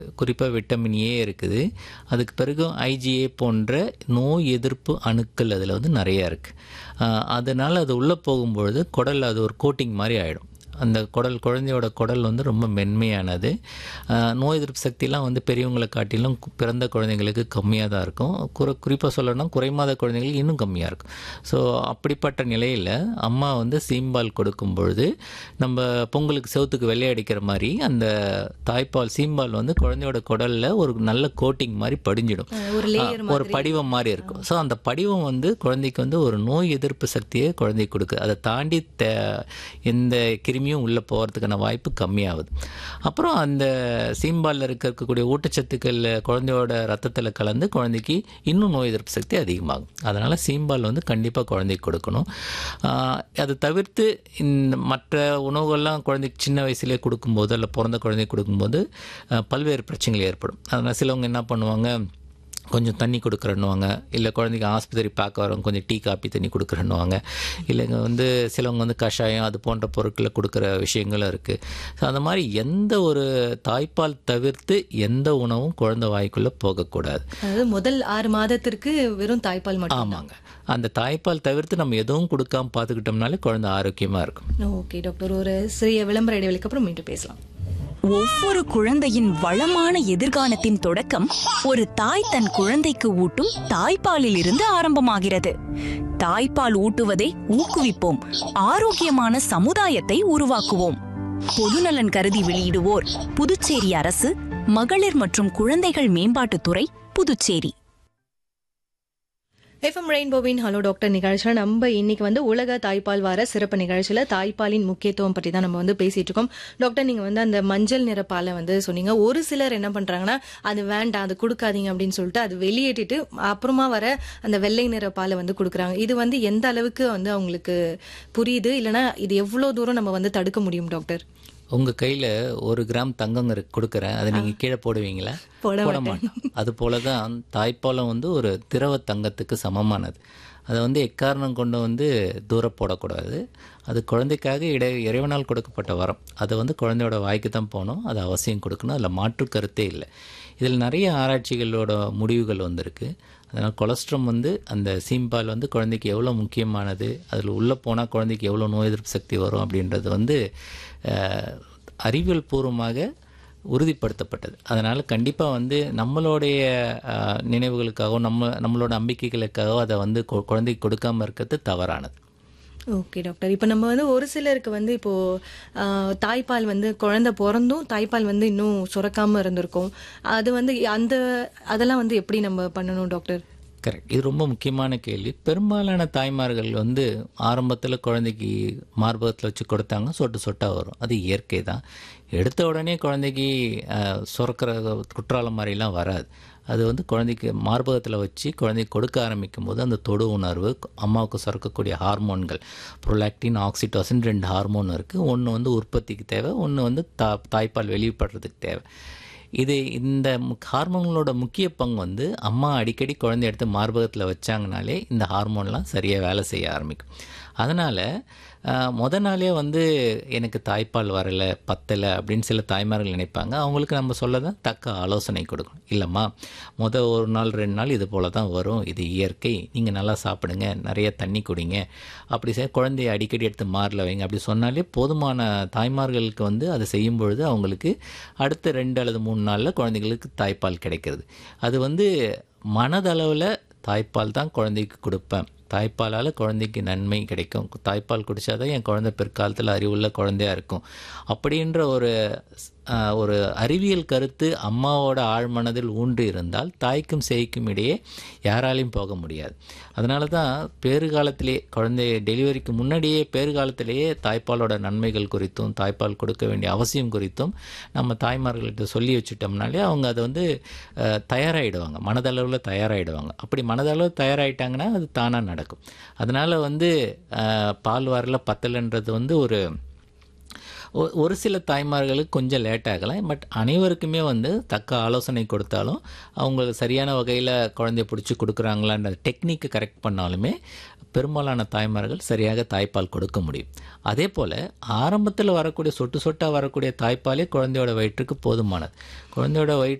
குறிப்பாக vitamin A இருக்குது அதுக்கு பிறகு ஐஜிஏ போன்ற நோய் எதிர்ப்பு அணுக்கள் அதில் வந்து நிறையா இருக்குது அதனால் அது உள்ளே போகும்பொழுது குடல் அது ஒரு கோட்டிங் மாதிரி ஆகிடும் அந்த குடல் குழந்தையோட குடல் வந்து ரொம்ப மென்மையானது ஆஹ் நோய் எதிர்ப்பு சக்திலாம் வந்து பெரியவங்களை காட்டிலும் கு- பிறந்த குழந்தைங்களுக்கு கம்மியாக தான் இருக்கும் குறி குறிப்பாக சொல்லணும்னா குறைமாத குழந்தைங்களுக்கு இன்னும் கம்மியாக இருக்கும் ஸோ அப்படிப்பட்ட நிலையில் அம்மா வந்து சீம்பால் கொடுக்கும் பொழுது நம்ம பொங்கலுக்கு செவுத்துக்கு வெள்ளை அடிக்கிற மாதிரி அந்த தாய்ப்பால் சீம்பால் வந்து குழந்தையோட குடலில் ஒரு நல்ல கோட்டிங் மாதிரி படிஞ்சிடும் ஒரு லேயர் ஒரு படிவம் மாதிரி இருக்கும் ஸோ அந்த படிவம் வந்து குழந்தைக்கு வந்து ஒரு நோய் எதிர்ப்பு சக்தியை குழந்தைக்கு கொடுக்குது அதை தாண்டி தே எந்த கிருமியும் உள்ளே போகிறதுக்கான வாய்ப்பு கம்மியாகுது அப்புறம் அந்த சீம்பாலில் இருக்கக்கூடிய ஊட்டச்சத்துக்கள் குழந்தையோட ரத்தத்தில் கலந்து குழந்தைக்கு இன்னும் நோய் எதிர்ப்பு சக்தி அதிகமாகும் அதனால் சீம்பால் வந்து கண்டிப்பாக குழந்தைக்கு கொடுக்கணும் ஆஹ் அதை தவிர்த்து இந்த மற்ற உணவுகள்லாம் குழந்தைக்கு சின்ன வயசுலேயே கொடுக்கும்போது இல்லை பிறந்த குழந்தைக்கு கொடுக்கும்போது ஆஹ் பல்வேறு பிரச்சனைகள் ஏற்படும் அதனால் சிலவங்க என்ன பண்ணுவாங்க கொஞ்சம் தண்ணி கொடுக்குறேன்னுவாங்க இல்லை குழந்தைக்கு ஆஸ்பத்திரி பார்க்க வரவங்க கொஞ்சம் டீ காப்பி தண்ணி கொடுக்குறேன்னுவாங்க இல்லைங்க வந்து சிலவங்க வந்து கஷாயம் அது போன்ற பொருட்களை கொடுக்குற விஷயங்களும் இருக்குது ஸோ அந்த மாதிரி எந்த ஒரு தாய்ப்பால் தவிர்த்து எந்த உணவும் குழந்தை வாய்க்குள்ளே போகக்கூடாது அதாவது முதல் ஆறு மாதத்திற்கு வெறும் தாய்ப்பால் மட்டும் ஆமாங்க அந்த தாய்ப்பால் தவிர்த்து நம்ம எதுவும் கொடுக்காம பார்த்துக்கிட்டோம்னாலே குழந்தை ஆரோக்கியமாக இருக்கும் ஓகே டாக்டர் ஒரு சிறிய விளம்பர இடைவெளிக்கு அப்புறம் மீண்டும் பேசலாம் ஒவ்வொரு குழந்தையின் வளமான எதிர்காலத்தின் தொடக்கம் ஒரு தாய் தன் குழந்தைக்கு ஊட்டும் தாய்ப்பாலில் இருந்து ஆரம்பமாகிறது தாய்ப்பால் ஊட்டுவதை ஊக்குவிப்போம் ஆரோக்கியமான சமுதாயத்தை உருவாக்குவோம் பொதுநலன் கருதி வெளியிடுவோர் புதுச்சேரி அரசு மகளிர் மற்றும் குழந்தைகள் மேம்பாட்டுத்துறை புதுச்சேரி எஃப்எம் ரெயின்போவின் ஹலோ டாக்டர் நிகழ்ச்சியில் நம்ம இன்னைக்கு வந்து உலக தாய்ப்பால் வார சிறப்பு நிகழ்ச்சியில் தாய்ப்பாலின் முக்கியத்துவம் பற்றி தான் நம்ம வந்து பேசிட்டு இருக்கோம் டாக்டர் நீங்க வந்து அந்த மஞ்சள் நிற பாலை வந்து சொன்னீங்க ஒரு சிலர் என்ன பண்றாங்கன்னா அது வேண்டாம் அது கொடுக்காதீங்க அப்படின்னு சொல்லிட்டு அது வெளியேற்றிட்டு அப்புறமா வர அந்த வெள்ளை நிற பாலை வந்து கொடுக்குறாங்க இது வந்து எந்த அளவுக்கு வந்து அவங்களுக்கு புரியுது இல்லைன்னா இது எவ்வளவு தூரம் நம்ம வந்து தடுக்க முடியும் டாக்டர் உங்கள் கையில் ஒரு கிராம் தங்கம் இருக்கு கொடுக்குறேன் அதை நீங்கள் கீழே போடுவீங்களா போட போட மாட்டோம் அது போல தான் தாய்ப்பாலம் வந்து ஒரு திரவ தங்கத்துக்கு சமமானது அதை வந்து எக்காரணம் கொண்டு வந்து தூர போடக்கூடாது அது குழந்தைக்காக இடை இறைவனால் கொடுக்கப்பட்ட வரம் அதை வந்து குழந்தையோட வாய்க்கு தான் போகணும் அது அவசியம் கொடுக்கணும் அதில் மாற்று கருத்தே இல்லை இதில் நிறைய ஆராய்ச்சிகளோட முடிவுகள் வந்திருக்கு அதனால் கொலஸ்ட்ரம் வந்து அந்த சீம்பால் வந்து குழந்தைக்கு எவ்வளோ முக்கியமானது அதில் உள்ளே போனால் குழந்தைக்கு எவ்வளோ நோய் எதிர்ப்பு சக்தி வரும் அப்படின்றது வந்து அஹ், அறிவியல் பூர்வமாக உறுதிப்படுத்தப்பட்டது அதனால் கண்டிப்பாக வந்து நம்மளுடைய அஹ், நினைவுகளுக்காகவோ நம்ம நம்மளோட நம்பிக்கைகளுக்காகவோ அதை வந்து கு- குழந்தைக்கு கொடுக்காம இருக்கிறது தவறானது ஓகே டாக்டர் இப்போ நம்ம வந்து ஒரு சிலருக்கு வந்து இப்போ ஆஹ், தாய்ப்பால் வந்து குழந்தை பிறந்தும் தாய்ப்பால் வந்து இன்னும் சுரக்காம இருந்திருக்கும் அது வந்து அந்த அதெல்லாம் வந்து எப்படி நம்ம பண்ணணும் டாக்டர் கரெக்ட் இது ரொம்ப முக்கியமான கேள்வி பெரும்பாலான தாய்மார்கள் வந்து ஆரம்பத்தில் குழந்தைக்கு மார்பகத்தில் வச்சு கொடுத்தாங்க சொட்டு சொட்டாக வரும் அது இயற்கை தான் எடுத்த உடனே குழந்தைக்கு அஹ், சுரக்கிற குற்றாலம் மாதிரிலாம் வராது அது வந்து குழந்தைக்கு மார்பகத்தில் வச்சு குழந்தைக்கு கொடுக்க ஆரம்பிக்கும் போது அந்த தொடு உணர்வு அம்மாவுக்கு சுரக்கக்கூடிய ஹார்மோன்கள் ப்ரொலாக்டின் ஆக்சிடோசின் ரெண்டு ஹார்மோன் இருக்குது ஒன்று வந்து உற்பத்திக்கு தேவை ஒன்று வந்து தா தாய்ப்பால் வெளிப்படுறதுக்கு தேவை இது இந்த முக்- ஹார்மோன்களோட முக்கிய பங்கு வந்து அம்மா அடிக்கடி குழந்தை எடுத்து மார்பகத்தில் வச்சாங்கனாலே இந்த ஹார்மோன்லாம் சரியாக வேலை செய்ய ஆரம்பிக்கும் அதனால் முத நாளே வந்து எனக்கு தாய்ப்பால் வரலை பத்தலை அப்படின்னு சில தாய்மார்கள் நினைப்பாங்க அவங்களுக்கு நம்ம சொல்ல தான் தக்க ஆலோசனை கொடுக்கணும் இல்லைம்மா முத ஒரு நாள் ரெண்டு நாள் இது போல தான் வரும் இது இயற்கை நீங்கள் நல்லா சாப்பிடுங்க நிறைய தண்ணி குடிங்க அப்படி செய்ய குழந்தைய அடிக்கடி எடுத்து மாரில் வைங்க அப்படி சொன்னாலே போதுமான தாய்மார்களுக்கு வந்து அதை செய்யும் பொழுது அவங்களுக்கு அடுத்த ரெண்டு அல்லது மூணு நாளில் குழந்தைங்களுக்கு தாய்ப்பால் கிடைக்கிறது அது வந்து மனதளவில் தாய்ப்பால் தான் குழந்தைக்கு கொடுப்பேன் தாய்ப்பாலால் குழந்தைக்கு நன்மை கிடைக்கும் தாய்ப்பால் குடித்தாதான் என் குழந்தை பிற்காலத்தில் அறிவுள்ள குழந்தையா இருக்கும் அப்படின்ற ஒரு ஆஹ், ஒரு அறிவியல் கருத்து அம்மாவோட ஆழ்மனதில் ஊன்றி இருந்தால் தாய்க்கும் சேய்க்கும் இடையே யாராலையும் போக முடியாது அதனால தான் பேறுகாலத்திலே குழந்தை டெலிவரிக்கு முன்னாடியே பேறுகாலத்திலேயே தாய்ப்பாலோட நன்மைகள் குறித்தும் தாய்ப்பால் கொடுக்க வேண்டிய அவசியம் குறித்தும் நம்ம தாய்மார்கள்ட்ட சொல்லி வச்சுட்டோம்னாலே அவங்க அதை வந்து அஹ், தயாராகிடுவாங்க மனதளவில் தயாராகிடுவாங்க அப்படி மனதளவு தயாராகிட்டாங்கன்னா அது தானாக நடக்கும் அதனால் வந்து அஹ், பால் வரல பத்தலைன்றது வந்து ஒரு ஒ- ஒரு சில தாய்மார்களுக்கு கொஞ்சம் லேட் ஆகலாம் பட் அனைவருக்குமே வந்து தக்க ஆலோசனை கொடுத்தாலும் அவங்க சரியான வகையில் குழந்தைய பிடிச்சி கொடுக்குறாங்களான்ற டெக்னிக்கை கரெக்ட் பண்ணாலுமே பெரும்பாலான தாய்மார்கள் சரியாக தாய்ப்பால் கொடுக்க முடியும் அதே போல் ஆரம்பத்தில் வரக்கூடிய சொட்டு சொட்டாக வரக்கூடிய தாய்ப்பாலே குழந்தையோட வயிற்றுக்கு போதுமானது குழந்தையோட வயிற்று